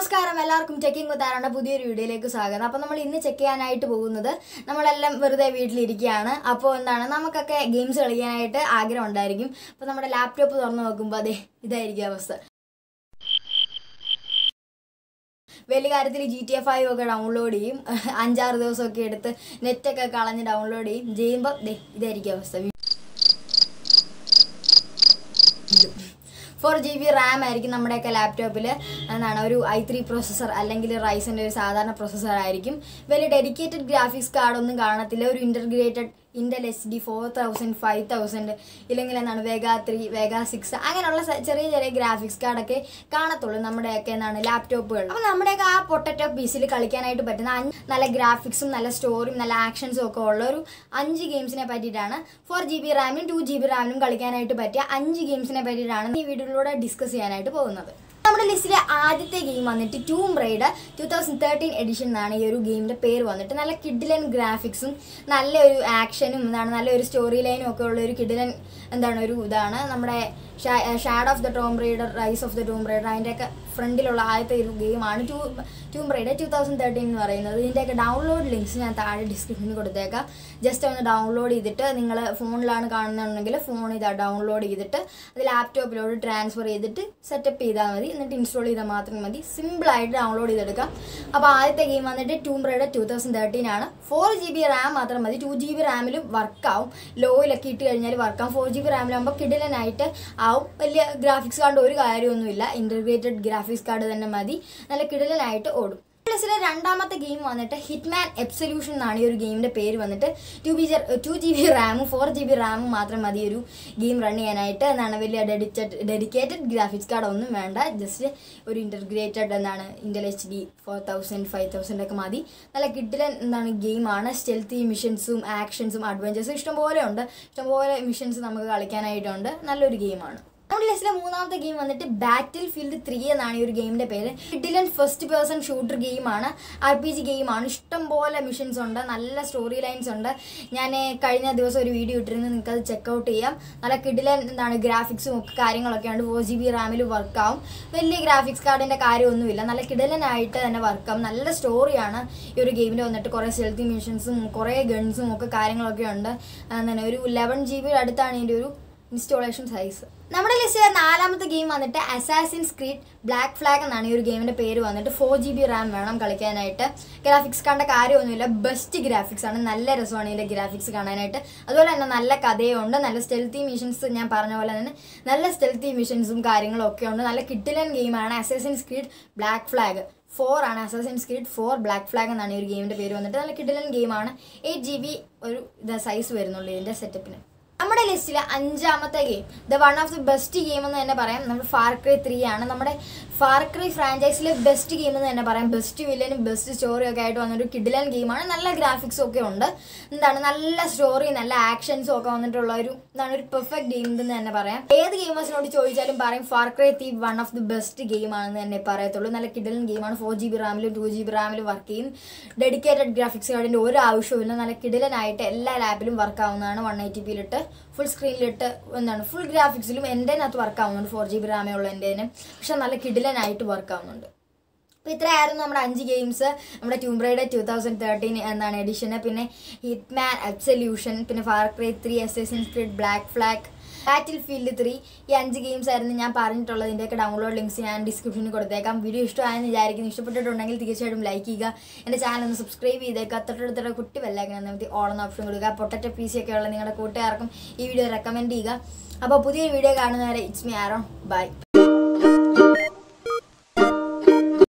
നമസ്കാരം എല്ലാവർക്കും ചെക്കിംഗ് കുത്താറുണ്ട് പുതിയൊരു വീഡിയോയിലേക്ക് സ്വാഗതം അപ്പോൾ നമ്മൾ ഇന്ന് ചെക്ക് ചെയ്യാനായിട്ട് പോകുന്നത് നമ്മളെല്ലാം വെറുതെ വീട്ടിലിരിക്കുകയാണ് അപ്പോൾ എന്താണ് നമുക്കൊക്കെ ഗെയിംസ് കളിക്കാനായിട്ട് ആഗ്രഹം ഉണ്ടായിരിക്കും അപ്പോൾ നമ്മുടെ ലാപ്ടോപ്പ് തുറന്നു നോക്കുമ്പോൾ അതെ ഇതായിരിക്കും അവസ്ഥ വലിയ കാര്യത്തിൽ ജി ടി എഫ് ഐ ഒക്കെ ഡൗൺലോഡ് ചെയ്യും അഞ്ചാറ് ദിവസമൊക്കെ എടുത്ത് നെറ്റൊക്കെ കളഞ്ഞ് ഡൗൺലോഡ് ചെയ്യും ചെയ്യുമ്പോൾ ദേ ഇതായിരിക്കും അവസ്ഥ ഫോർ ജി ബി റാം ആയിരിക്കും നമ്മുടെയൊക്കെ ലാപ്ടോപ്പിൽ എന്താണ് ഒരു ഐ ത്രീ പ്രോസസ്സർ അല്ലെങ്കിൽ റൈസിൻ്റെ ഒരു സാധാരണ പ്രോസസ്സർ ആയിരിക്കും വലിയ ഡെഡിക്കേറ്റഡ് ഗ്രാഫിക്സ് കാർഡ് ഒന്നും കാണത്തില്ല ഒരു integrated Intel H D four thousand five thousand ഇല്ലെങ്കിൽ എന്താണ് വേഗ ത്രീ വേഗ സിക്സ് അങ്ങനെയുള്ള സ- ചെറിയ ചെറിയ ഗ്രാഫിക്സ് കാർഡൊക്കെ കാണത്തുള്ളൂ നമ്മുടെയൊക്കെ എന്താണ് ലാപ്ടോപ്പുകൾ അപ്പോൾ നമ്മുടെയൊക്കെ ആ പൊട്ടറ്റോ പീസിൽ കളിക്കാനായിട്ട് പറ്റുന്ന അഞ്ച് നല്ല ഗ്രാഫിക്സും നല്ല സ്റ്റോറിയും നല്ല ആക്ഷൻസും ഒക്കെ ഉള്ള ഒരു അഞ്ച് ഗെയിംസിനെ പറ്റിയിട്ടാണ് ഫോർ ജി ബി റാമിനും ടു ജി ബി റാമിനും കളിക്കാനായിട്ട് പറ്റിയ അഞ്ച് ഗെയിംസിനെ പറ്റിയിട്ടാണ് ഈ വീഡിയോയിലൂടെ ഡിസ്കസ് ചെയ്യാനായിട്ട് പോകുന്നത് നമ്മുടെ ലിസ്റ്റിലെ ആദ്യത്തെ ഗെയിം വന്നിട്ട് Tomb Raider two thousand thirteen edition എന്നാണ് ഈ ഒരു ഗെയിമിന്റെ പേര് വന്നിട്ട് നല്ല കിഡിലൻ ഗ്രാഫിക്സും നല്ലൊരു ആക്ഷനും എന്താണ് നല്ലൊരു സ്റ്റോറി ലൈനും ഒക്കെ ഉള്ള ഒരു കിഡിലൻ എന്താണ് ഒരു ഇതാണ് നമ്മുടെ shadow of the Tomb Raider rise of the Tomb Raider അതിൻ്റെയൊക്കെ ഫ്രണ്ടിലുള്ള ആദ്യത്തെ ഒരു ഗെയിമാണ് to Tomb Raider two thousand thirteen എന്ന് പറയുന്നത് ഇതിൻ്റെയൊക്കെ ഡൗൺലോഡ് ലിങ്ക്സ് ഞാൻ താഴെ ഡിസ്ക്രിപ്ഷനിൽ കൊടുത്തേക്കാം ജസ്റ്റ് ഒന്ന് ഡൗൺലോഡ് ചെയ്തിട്ട് നിങ്ങൾ ഫോണിലാണ് കാണുന്നുണ്ടെങ്കിൽ ഫോൺ ഇതാ ഡൗൺലോഡ് ചെയ്തിട്ട് അത് ലാപ്ടോപ്പിലോട്ട് ട്രാൻസ്ഫർ ചെയ്തിട്ട് സെറ്റപ്പ് ചെയ്താൽ മതി എന്നിട്ട് ഇൻസ്റ്റാൾ ചെയ്താൽ മാത്രം മതി സിമ്പിളായിട്ട് ഡൗൺലോഡ് ചെയ്തെടുക്കാം അപ്പോൾ ആദ്യത്തെ ഗെയിം വന്നിട്ട് Tomb Raider two thousand thirteen ആണ് ഫോർ ജി ബി റാം മാത്രം മതി ടു ജി ബി റാമിലും വർക്കാവും ലോയിലൊക്കെ ഇട്ട് കഴിഞ്ഞാൽ വർക്കാവും ഫോർ ജി ബി റാമിലാകുമ്പോൾ കിടിലനായിട്ട് ആവും വലിയ ഗ്രാഫിക്സ് കാർഡ് ഒരു കാര്യമൊന്നുമില്ല ഇൻ്റർഗ്രേറ്റഡ് ഗ്രാഫിക്സ് കാർഡ് തന്നെ മതി നല്ല കിടിലനായിട്ട് ഓടും പ്ലസിലെ രണ്ടാമത്തെ ഗെയിം വന്നിട്ട് ഹിറ്റ്മാൻ എബ്സല്യൂഷൻ എന്നാണ് ഈ ഒരു ഗെയിമിന്റെ പേര് വന്നിട്ട് two B two G B റാമും ഫോർ ജി ബി റാമും മാത്രം മതി ഒരു ഗെയിം റൺ ചെയ്യാനായിട്ട് എന്താണ് വലിയ ഡെഡിക്കേറ്റഡ് ഡെഡിക്കേറ്റഡ് ഗ്രാഫിക്സ് കാർഡ് ഒന്നും വേണ്ട ജസ്റ്റ് ഒരു ഇന്റർഗ്രേറ്റഡ് എന്താണ് Intel H D four thousand five thousand ഒക്കെ മതി നല്ല കിഡിലൻ എന്താണ് ഗെയിമാണ് സ്റ്റെൽത്തി മിഷൻസും ആക്ഷൻസും അഡ്വഞ്ചേഴ്സും ഇഷ്ടംപോലെ ഉണ്ട് ഇഷ്ടംപോലെ മിഷൻസ് നമുക്ക് കളിക്കാനായിട്ടുണ്ട് നല്ലൊരു ഗെയിമാണ് നമ്മുടെ ലിസ്റ്റിലെ മൂന്നാമത്തെ ഗെയിം വന്നിട്ട് ബാറ്റിൽ ഫീൽഡ് ത്രീ എന്നാണ് ഈ ഒരു ഗെയിമിന്റെ പേര് കിഡിലൻ ഫസ്റ്റ് പേഴ്സൺ ഷൂട്ടർ ഗെയിമാണ് ആർ പി ജി ഗെയിമാണ് ഇഷ്ടംപോലെ മിഷൻസ് ഉണ്ട് നല്ല സ്റ്റോറി ലൈൻസ് ഉണ്ട് ഞാൻ കഴിഞ്ഞ ദിവസം ഒരു വീഡിയോ ഇട്ടിരുന്നു നിങ്ങൾക്ക് അത് ചെക്കൗട്ട് ചെയ്യാം നല്ല കിഡിലൻ എന്താണ് ഗ്രാഫിക്സും ഒക്കെ കാര്യങ്ങളൊക്കെ ഉണ്ട് ഫോർ ജി ബി റാമിൽ വർക്കാവും വലിയ ഗ്രാഫിക്സ് കാർഡിന്റെ കാര്യമൊന്നുമില്ല നല്ല കിഡിലനായിട്ട് തന്നെ വർക്കാവും നല്ല സ്റ്റോറിയാണ് ഈ ഒരു ഗെയിമിൽ വന്നിട്ട് കുറേ സെൽത്തി മിഷൻസും കുറേ ഗൺസും ഒക്കെ കാര്യങ്ങളൊക്കെ ഉണ്ട് എന്താണ് ഒരു ലെവൻ ജി ബി അടുത്താണ് ഇതിൻ്റെ ഒരു ഇൻസ്റ്റോളേഷൻ സൈസ് നമ്മുടെ ലിസ്റ്റിലെ നാലാമത്തെ ഗെയിം വന്നിട്ട് അസാസിൻസ് ക്രീഡ് ബ്ലാക്ക് ഫ്ലാഗ് എന്നാണ് ഈ ഒരു ഗെയിമിന്റെ പേര് വന്നിട്ട് ഫോർ ജി ബി റാം വേണം കളിക്കാനായിട്ട് ഗ്രാഫിക്സ് കണ്ട കാര്യമൊന്നുമില്ല ബെസ്റ്റ് ഗ്രാഫിക്സ് ആണ് നല്ല രസമാണ് ഇതിന്റെ ഗ്രാഫിക്സ് കാണാനായിട്ട് അതുപോലെ തന്നെ നല്ല കഥയുണ്ട് നല്ല സ്റ്റെൽത്തി മിഷൻസ് ഞാൻ പറഞ്ഞ പോലെ തന്നെ നല്ല സ്റ്റെൽത്തി മിഷൻസും കാര്യങ്ങളും ഒക്കെ ഉണ്ട് നല്ല കിട്ടിലൻ ഗെയിമാണ് Assassin's Creed Black Flag four ആണ് Assassin's Creed four Black Flag എന്നാണ് ഈ ഒരു ഗെയിമിന്റെ പേര് വന്നിട്ട് നല്ല കിഡിലൻ ഗെയിമാണ് എയ്റ്റ് ജി ബി ഒരു സൈസ് വരുന്നുള്ളൂ ഇതിന്റെ സെറ്റപ്പിന് നമ്മുടെ ലിസ്റ്റിലെ അഞ്ചാമത്തെ game the one of the best game എന്ന് തന്നെ പറയാം നമ്മുടെ ഫാർക്രൈ ത്രീ ആണ് നമ്മുടെ ഫാർക്രൈ ഫ്രാഞ്ചൈസിലെ ബെസ്റ്റ് ഗെയിം എന്ന് തന്നെ പറയാം ബെസ്റ്റ് വില്ലനും ബെസ്റ്റ് സ്റ്റോറി ഒക്കെ ആയിട്ട് വന്നൊരു കിഡിലൻ ഗെയിമാണ് നല്ല ഗ്രാഫിക്സും ഒക്കെ ഉണ്ട് എന്താണ് നല്ല സ്റ്റോറി നല്ല ആക്ഷൻസും ഒക്കെ വന്നിട്ടുള്ള ഒരു എന്താണ് ഒരു പെർഫെക്റ്റ് ഗെയിം എന്ന് തന്നെ പറയാം ഏത് ഗെയിമേഴ്സിനോട് ചോദിച്ചാലും പറയും Far Cry three one of the best game ആണെന്ന് തന്നെ പറയത്തുള്ളൂ നല്ല കിഡിലൻ ഗെയിമാണ് ഫോർ ജി ബി റാമിലും ടു ജി ബി റാമിലും വർക്ക് ചെയ്യും ഡെഡിക്കേറ്റഡ് ഗ്രാഫിക്സ് കാർഡിന്റെ ഒരു ആവശ്യമില്ല നല്ല കിഡിലനായിട്ട് എല്ലാ ലാപ്പിലും വർക്ക് ആവുന്നതാണ് വൺ എയ്റ്റി പിയിലിട്ട് ഫുൾ സ്ക്രീനിലിട്ട് എന്താണ് ഫുൾ ഗ്രാഫിക്സിലും എൻ്റെ അകത്ത് വർക്ക് ആവുന്നുണ്ട് ഫോർ ജി ബി റാമേ ഉള്ള എൻ്റെ പക്ഷെ നല്ല കിഡിലനായിട്ട് വർക്ക് ആവുന്നുണ്ട് അപ്പോൾ ഇത്രയായിരുന്നു നമ്മുടെ അഞ്ച് ഗെയിംസ് നമ്മുടെ ട്യൂംബ്രൈഡ് ടൂ തൗസൻഡ് തേർട്ടീൻ എന്നാണ് എഡിഷന് പിന്നെ ഹിറ്റ്മാൻ അബ്സല്യൂഷൻ പിന്നെ Far Cry three S Creed Black Flag Battlefield three ഈ അഞ്ച് ഗെയിംസ് ആയിരുന്നു ഞാൻ പറഞ്ഞിട്ടുള്ളത് ഇതിൻ്റെയൊക്കെ ഡൗൺലോഡ് ലിങ്ക്സ് ഞാൻ ഡിസ്ക്രിപ്ഷനിൽ കൊടുത്തേക്കാം വീഡിയോ ഇഷ്ടമായെന്ന് വിചാരിക്കുന്നു ഇഷ്ടപ്പെട്ടിട്ടുണ്ടെങ്കിൽ തീർച്ചയായിട്ടും ലൈക്ക് ചെയ്യുക എൻ്റെ ചാനൽ ഒന്ന് സബ്സ്ക്രൈബ് ചെയ്തേക്കുക തൊട്ടടുത്തുള്ള കുട്ടി വെല്ലൈക്കണം നമുക്ക് ഓളം ഓപ്ഷൻ കൊടുക്കുക പൊട്ടറ്റ പി സി ഒക്കെ ഉള്ള നിങ്ങളുടെ കൂട്ടുകാർക്കും ഈ വീഡിയോ റെക്കമെൻഡ് ചെയ്യുക അപ്പോൾ പുതിയൊരു വീഡിയോ കാണുന്നവരെ ഇറ്റ്സ് മീ ആറോ ബൈ